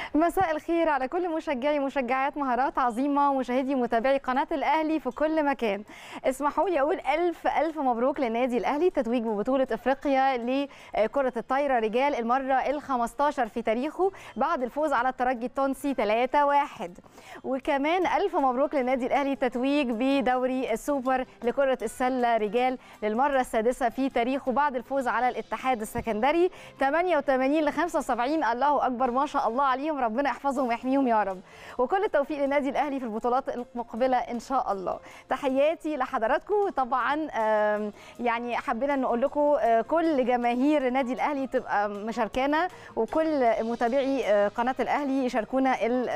مساء الخير على كل مشجعي مشجعات مهارات عظيمة ومشاهدي ومتابعي قناة الأهلي في كل مكان اسمحوا لي أقول ألف ألف مبروك للنادي الأهلي تتويج ببطولة إفريقيا لكرة الطايرة رجال المرة ال 15 في تاريخه بعد الفوز على الترجي التونسي 3-1 وكمان ألف مبروك للنادي الأهلي تتويج بدوري السوبر لكرة السلة رجال للمرة السادسة في تاريخه بعد الفوز على الاتحاد السكندري 88 ل 75 الله أكبر ما شاء الله عليهم ربنا يحفظهم ويحميهم يا رب وكل التوفيق للنادي الاهلي في البطولات المقبله ان شاء الله تحياتي لحضراتكم طبعا يعني حبينا نقول لكم كل جماهير النادي الاهلي تبقى مشاركانا وكل متابعي قناه الاهلي يشاركونا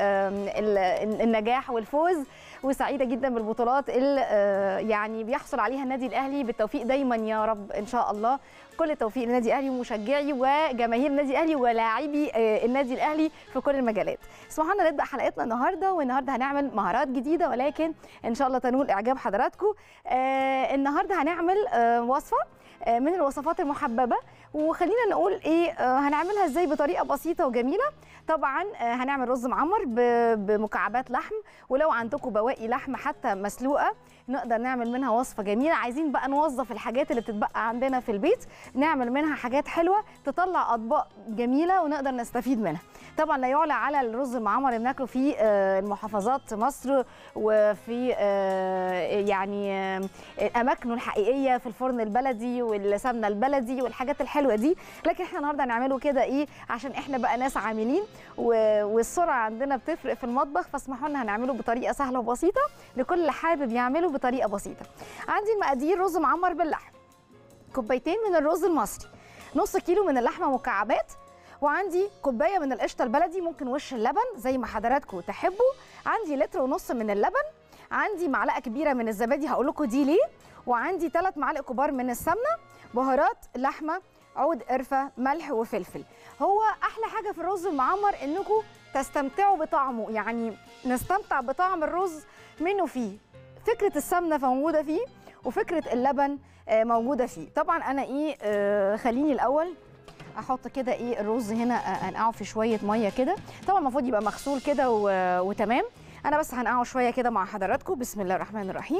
النجاح والفوز وسعيده جدا بالبطولات اللي يعني بيحصل عليها النادي الاهلي بالتوفيق دايما يا رب ان شاء الله كل التوفيق للنادي الاهلي ومشجعي وجماهير النادي الاهلي ولاعبي النادي الاهلي في كل المجالات اسمحوا لنا نبدا حلقتنا النهارده والنهارده هنعمل مهارات جديده ولكن ان شاء الله تنول اعجاب حضراتكم آه النهارده هنعمل آه وصفه آه من الوصفات المحببه وخلينا نقول ايه هنعملها ازاي بطريقه بسيطه وجميله طبعا هنعمل رز معمر بمكعبات لحم ولو عندكم بواقي لحم حتى مسلوقه نقدر نعمل منها وصفه جميله عايزين بقى نوظف الحاجات اللي بتتبقى عندنا في البيت نعمل منها حاجات حلوه تطلع اطباق جميله ونقدر نستفيد منها طبعا لا يعلى على الرز المعمر اللي بناكله في محافظات مصر وفي يعني اماكنه الحقيقيه في الفرن البلدي والسمنه البلدي والحاجات الحلوه دي لكن احنا النهارده هنعمله كده ايه عشان احنا بقى ناس عاملين والسرعه عندنا بتفرق في المطبخ فاسمحوا لنا هنعمله بطريقه سهله وبسيطه لكل اللي حابب يعمله بطريقه بسيطه عندي المقادير رز معمر باللحم كوبايتين من الرز المصري نص كيلو من اللحمه مكعبات وعندي كوبايه من القشطه البلدي ممكن وش اللبن زي ما حضراتكم تحبوا عندي لتر ونص من اللبن عندي معلقه كبيره من الزبادي هقول لكم دي ليه وعندي ثلاث معالق كبار من السمنه بهارات لحمه عود قرفه ملح وفلفل هو احلى حاجه في الرز المعمر انكم تستمتعوا بطعمه يعني نستمتع بطعم الرز منه فيه فكره السمنه موجوده فيه وفكره اللبن موجوده فيه طبعا انا ايه آه خليني الاول احط كده ايه الرز هنا انقعه في شويه ميه كده طبعا المفروض يبقى مغسول كده وتمام انا بس هنقعه شويه كده مع حضراتكم بسم الله الرحمن الرحيم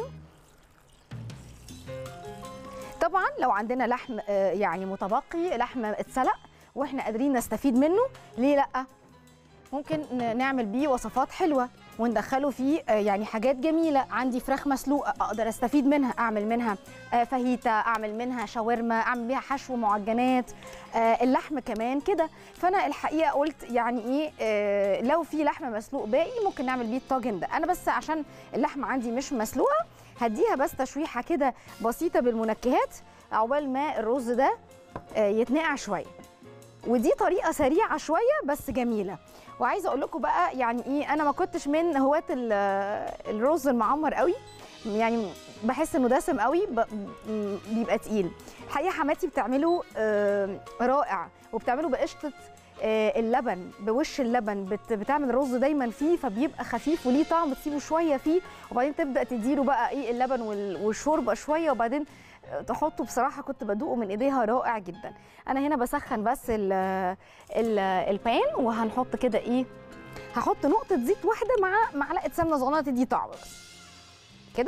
طبعا لو عندنا لحم يعني متبقي لحم اتسلق واحنا قادرين نستفيد منه ليه لا ممكن نعمل بيه وصفات حلوه وندخله فيه يعني حاجات جميله عندي فراخ مسلوقه اقدر استفيد منها اعمل منها فاهيتا اعمل منها شاورما اعمل بيها حشو معجنات اللحم كمان كده فانا الحقيقه قلت يعني ايه لو في لحم مسلوق باقي ممكن نعمل بيه الطاجن ده انا بس عشان اللحمه عندي مش مسلوقه هديها بس تشويحه كده بسيطه بالمنكهات عقبال ما الرز ده يتنقع شويه ودي طريقه سريعه شويه بس جميله وعايزه اقول لكم بقى يعني ايه انا ما كنتش من هواة الرز المعمر قوي يعني بحس انه دسم قوي بيبقى تقيل الحقيقه حماتي بتعمله رائع وبتعمله بقشطه اللبن بوش اللبن بتعمل الرز دايما فيه فبيبقى خفيف وليه طعم تسيبه شويه فيه وبعدين تبدا تديله بقى ايه اللبن والشوربه شويه وبعدين تحطه بصراحه كنت بدوقه من ايديها رائع جدا انا هنا بسخن بس ال ال البان وهنحط كده ايه هحط نقطه زيت واحده مع معلقه سمنه صغيره تدي طعم بس كده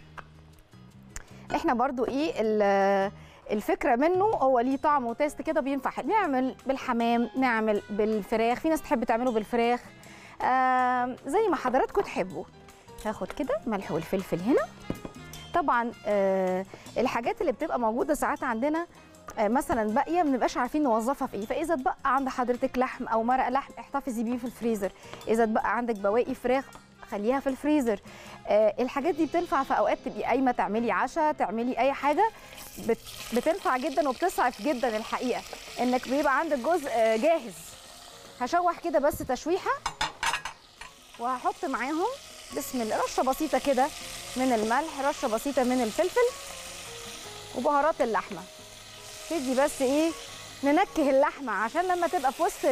احنا برضو ايه الفكره منه هو ليه طعم وتيست كده بينفع نعمل بالحمام نعمل بالفراخ في ناس تحب تعمله بالفراخ آه زي ما حضراتكم تحبوا هاخد كده ملح والفلفل هنا طبعا آه الحاجات اللي بتبقى موجوده ساعات عندنا آه مثلا باقيه ما بنبقاش عارفين نوظفها في ايه فاذا اتبقى عند حضرتك لحم او مرق لحم احتفظي بيه في الفريزر اذا اتبقى عندك بواقي فراخ خليها في الفريزر آه الحاجات دي بتنفع في اوقات تبقي قايمه تعملي عشاء تعملي اي حاجه بت بتنفع جدا وبتسعف جدا الحقيقه انك بيبقى عندك جزء جاهز هشوح كده بس تشويحه وهحط معاهم بسم الله رشه بسيطه كده من الملح رشه بسيطه من الفلفل وبهارات اللحمه تدي بس ايه ننكه اللحمه عشان لما تبقى في وسط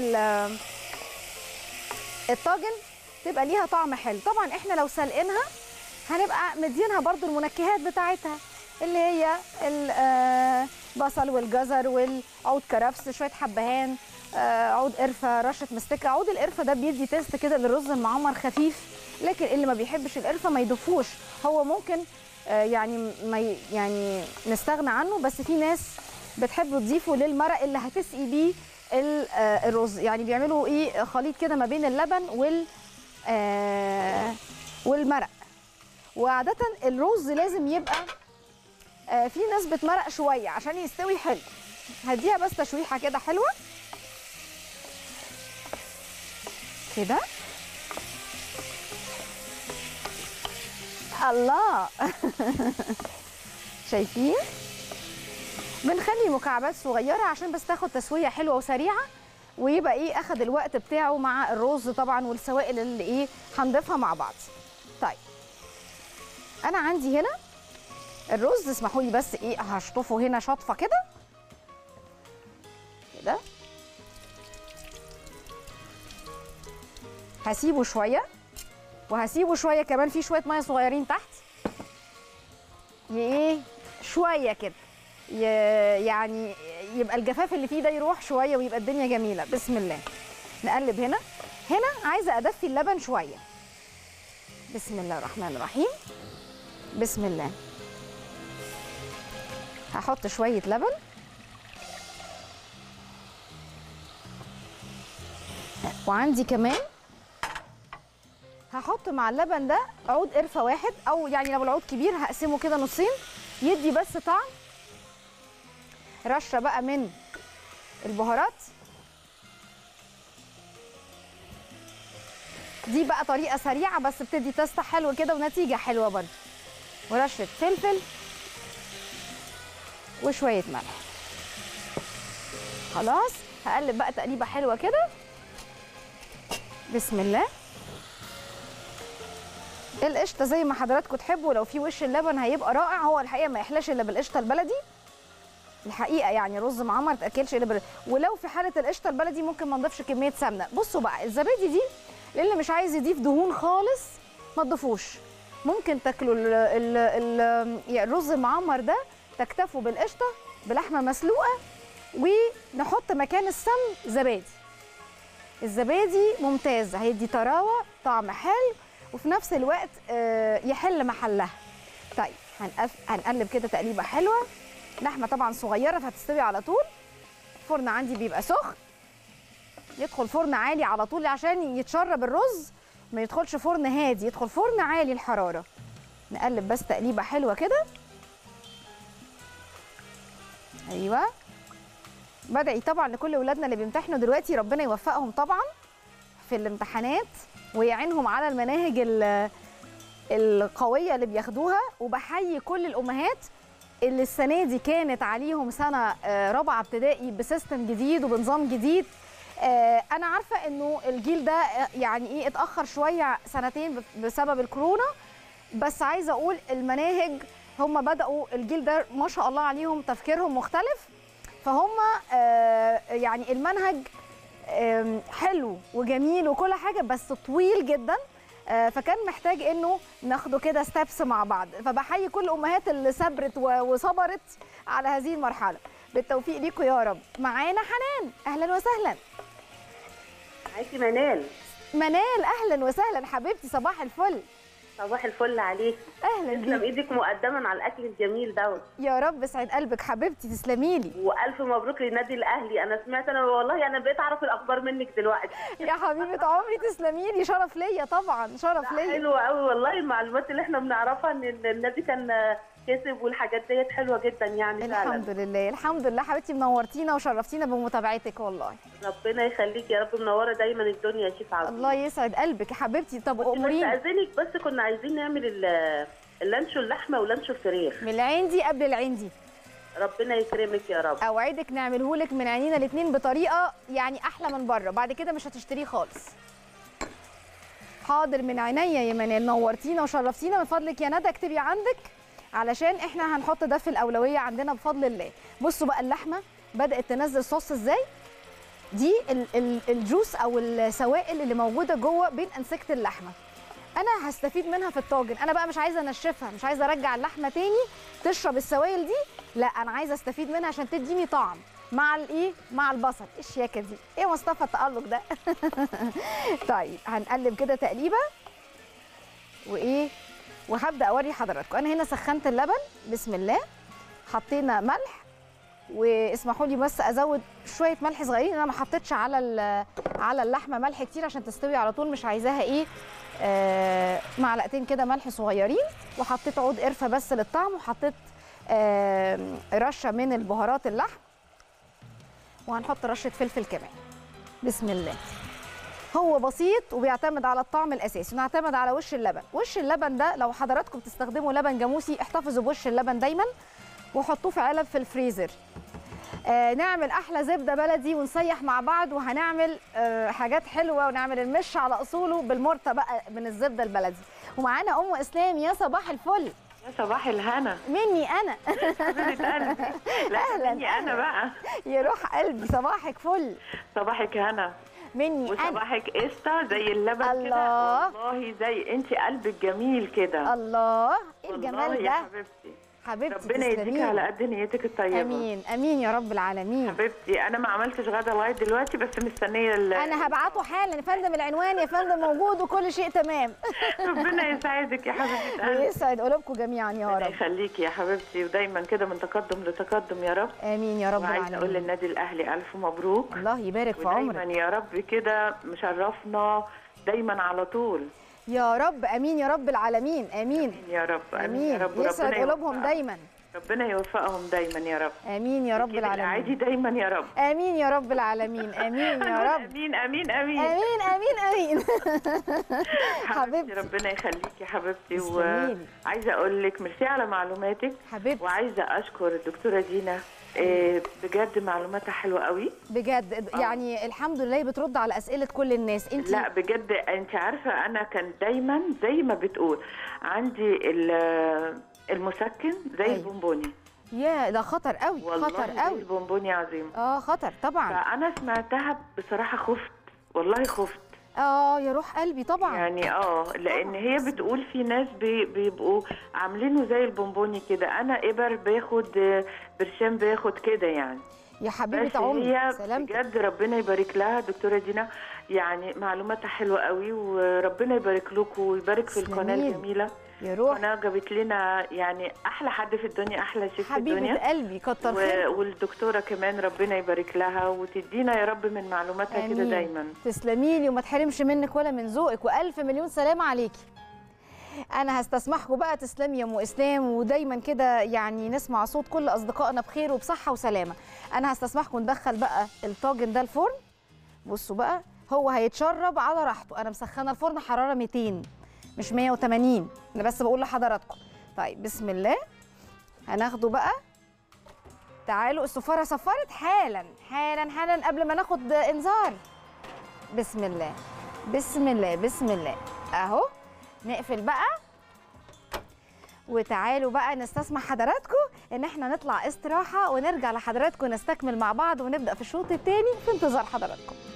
الطاجن تبقى ليها طعم حلو طبعا احنا لو سلقينها هنبقى مدينها برضو المنكهات بتاعتها اللي هي بصل والجزر والعود كرفس شويه حبهان آه، عود قرفه رشه مستكه عود القرفه ده بيدي تيست كده للرز المعمر خفيف لكن اللي ما بيحبش القرفه ما يضيفوش هو ممكن آه، يعني ما ي- يعني نستغنى عنه بس في ناس بتحب تضيفه للمرق اللي هتسقي بيه ال- آه، الرز يعني بيعملوا ايه خليط كده ما بين اللبن وال آه، والمرق وعادة الرز لازم يبقى آه، في ناس بتمرق شوية عشان يستوي حلو هديها بس تشويحة كده حلوة كده الله شايفين بنخلي مكعبات صغيرة عشان بس تاخد تسوية حلوة وسريعة ويبقى ايه اخد الوقت بتاعه مع الرز طبعا والسوائل اللي ايه هنضيفها مع بعض طيب انا عندي هنا الرز اسمحوا لي بس ايه هشطفه هنا شطفه كده كده هسيبه شويه وهسيبه شويه كمان في شويه ميه صغيرين تحت ي- ايه شويه كده ي- يعني يبقى الجفاف اللي فيه ده يروح شويه ويبقى الدنيا جميله بسم الله نقلب هنا هنا عايزه ادفي اللبن شويه بسم الله الرحمن الرحيم بسم الله هحط شويه لبن وعندي كمان هحط مع اللبن ده عود قرفه واحد او يعني لو العود كبير هقسمه كده نصين يدي بس طعم رشه بقى من البهارات دي بقى طريقه سريعه بس بتدي تست حلو كده ونتيجه حلوه برضه ورشه فلفل وشويه ملح خلاص هقلب بقى تقليبه حلوه كده بسم الله القشطه زي ما حضراتكم تحبوا لو في وش اللبن هيبقى رائع هو الحقيقه ما يحلاش الا بالقشطه البلدي الحقيقه يعني رز معمر ما تاكلش الا بال... ولو في حاله القشطه البلدي ممكن ما نضيفش كميه سمنه بصوا بقى الزبادي دي للي مش عايز يضيف دهون خالص ما تضيفوش ممكن تاكلوا ال... ال... ال... يعني الرز المعمر ده تكتفوا بالقشطه بلحمه مسلوقه ونحط مكان السمن زبادي الزبادي ممتاز هيدي طراوه طعم حلو وفي نفس الوقت آه، يحل محلها طيب هنقف... هنقلب كده تقليبه حلوه لحمه طبعا صغيره فهتستوي على طول الفرن عندي بيبقى سخن يدخل فرن عالي على طول عشان يتشرب الرز ما يدخلش فرن هادي يدخل فرن عالي الحراره نقلب بس تقليبه حلوه كده ايوه بدعي طبعا لكل ولادنا اللي بيمتحنوا دلوقتي ربنا يوفقهم طبعا في الامتحانات ويعينهم على المناهج ال- القويه اللي بياخدوها وبحيي كل الامهات اللي السنه دي كانت عليهم سنه آه، رابعه ابتدائي بسيستم جديد وبنظام جديد آه، انا عارفه انه الجيل ده آه، يعني ايه اتاخر شويه سنتين ب- بسبب الكورونا بس عايزه اقول المناهج هم بداوا الجيل ده ما شاء الله عليهم تفكيرهم مختلف فهم آه، يعني المنهج آم، حلو وجميل وكل حاجه بس طويل جدا آه، فكان محتاج انه ناخده كده ستابس مع بعض فبحيي كل الامهات اللي صبرت و- وصبرت على هذه المرحله بالتوفيق ليكم يا رب معانا حنان اهلا وسهلا معاكي منال منال اهلا وسهلا حبيبتي صباح الفل صباح الفل عليك اهلا تسلم بيك ايدك مقدما على الاكل الجميل دوت يا رب اسعد قلبك حبيبتي تسلمي لي والف مبروك للنادي الاهلي انا سمعت انا والله انا بقيت اعرف الاخبار منك دلوقتي يا حبيبه عمري تسلمي لي شرف ليا طبعا شرف ليا حلو قوي والله المعلومات اللي احنا بنعرفها ان النادي كان كسب والحاجات ديت حلوه جدا يعني الحمد فعلا لله الحمد لله حبيبتي منورتينا وشرفتينا بمتابعتك والله ربنا يخليك يا رب منوره دايما الدنيا يا شيف عظيم الله يسعد قلبك يا حبيبتي طب بس اموريني استاذنك بس كنا عايزين نعمل ال- اللانشو اللحمه ولانشو الفراخ من العندي قبل العندي ربنا يكرمك يا رب اوعدك نعمله لك من عينينا الاثنين بطريقه يعني احلى من بره بعد كده مش هتشتريه خالص حاضر من عينيا يا منال نورتينا وشرفتينا من فضلك يا ندى اكتبي عندك علشان احنا هنحط ده في الاولويه عندنا بفضل الله بصوا بقى اللحمه بدات تنزل صوص ازاي دي ال- ال- الجوس او السوائل اللي موجوده جوه بين انسجه اللحمه انا هستفيد منها في الطاجن انا بقى مش عايزه انشفها مش عايزه ارجع اللحمه تاني تشرب السوائل دي لا انا عايزه استفيد منها عشان تديني طعم مع الايه مع البصل إيه الشياكه دي ايه مصطفى التالق ده طيب هنقلب كده تقليبه وايه وهبدا اوري حضراتكم انا هنا سخنت اللبن بسم الله حطينا ملح واسمحوا لي بس ازود شويه ملح صغيرين انا ما حطيتش على ال- على اللحمه ملح كتير عشان تستوي على طول مش عايزاها ايه آه معلقتين كده ملح صغيرين وحطيت عود قرفه بس للطعم وحطيت آه رشه من البهارات اللحم وهنحط رشه فلفل كمان بسم الله هو بسيط وبيعتمد على الطعم الاساسي ونعتمد على وش اللبن وش اللبن ده لو حضراتكم بتستخدموا لبن جاموسي احتفظوا بوش اللبن دايما وحطوه في علب في الفريزر آه نعمل احلى زبده بلدي ونسيح مع بعض وهنعمل آه حاجات حلوه ونعمل المش على اصوله بالمرته بقى من الزبده البلدي ومعانا ام اسلام يا صباح الفل يا صباح الهنا مني انا حبيبه قلبي لا أهلاً، مني انا أهلاً. بقى يا روح قلبي صباحك فل صباحك هنا مني انا وصباحك قشطه زي اللبن الله. كده والله زي انت قلبك جميل كده الله ايه والله الجمال يا ده حبيبتي حبيبتي ربنا يديك تسلمي على لي. قد نيتك الطيبه امين امين يا رب العالمين حبيبتي انا ما عملتش غدا لغايه دلوقتي بس مستنيه ال- انا هبعته حالا يا فندم العنوان يا فندم موجود وكل شيء تمام ربنا يسعدك يا حبيبه قلبي ويسعد قلوبكم جميعا يا ربنا رب يخليكي يا حبيبتي ودايما كده من تقدم لتقدم يا رب امين يا رب وعايزه اقول العالمين للنادي الاهلي الف مبروك الله يبارك في ودايما عمرك يا رب كده مشرفنا دايما على طول يا رب امين يا رب العالمين امين يا رب امين يا امين رب يسعد ربنا قلوبهم يوفقهم. دايما ربنا يوفقهم دايما يا رب امين يا رب كده العادي العالمين دايما يا رب امين يا رب العالمين امين يا رب امين امين امين امين امين امين حبيبتي حبيبتي ربنا يخليكي يا حبيبتي تسلميلي. وعايزه اقول لك ميرسي على معلوماتك حبيبتي وعايزه اشكر الدكتوره دينا إيه، بجد معلوماتها حلوه قوي بجد يعني الحمد لله بترد على اسئله كل الناس انت لا بجد انت عارفه انا كان دايما زي ما بتقول عندي ال- المسكن زي أيوة. البونبوني يا ده خطر قوي والله خطر زي قوي البونبوني عظيم اه خطر طبعا فانا سمعتها بصراحه خفت والله خفت اه يا روح قلبي طبعا يعني اه لان طبعاً. هي بتقول في ناس بي بيبقوا عاملينه زي البونبوني كده انا ابر باخد آه، برشام باخد كده يعني يا بس حبيبه عمري هي سلامتك بجد ربنا يبارك لها دكتوره دينا يعني معلوماتها حلوه قوي وربنا يبارك لكم ويبارك في القناه تسلميلي. الجميله يا روح قناه جابت لنا يعني احلى حد في الدنيا احلى شيف في الدنيا حبيبه قلبي كتر و- خيرك والدكتوره كمان ربنا يبارك لها وتدينا يا رب من معلوماتها كده آمين. دايما تسلمي لي وما تحرمش منك ولا من ذوقك والف مليون سلامه عليكي انا هستسمحكم بقى تسلمي يا ام اسلام ودايما كده يعني نسمع صوت كل اصدقائنا بخير وبصحه وسلامه انا هستسمحكم ندخل بقى الطاجن ده الفرن بصوا بقى هو هيتشرب على راحته انا مسخنه الفرن حراره 200 مش 180 انا بس بقول لحضراتكم طيب بسم الله هناخده بقى تعالوا الصفاره صفرت حالا حالا حالا قبل ما ناخد انذار بسم الله بسم الله بسم الله اهو نقفل بقى وتعالوا بقى نستسمح حضراتكم ان احنا نطلع استراحه ونرجع لحضراتكم نستكمل مع بعض ونبدا في الشوط الثاني في انتظار حضراتكم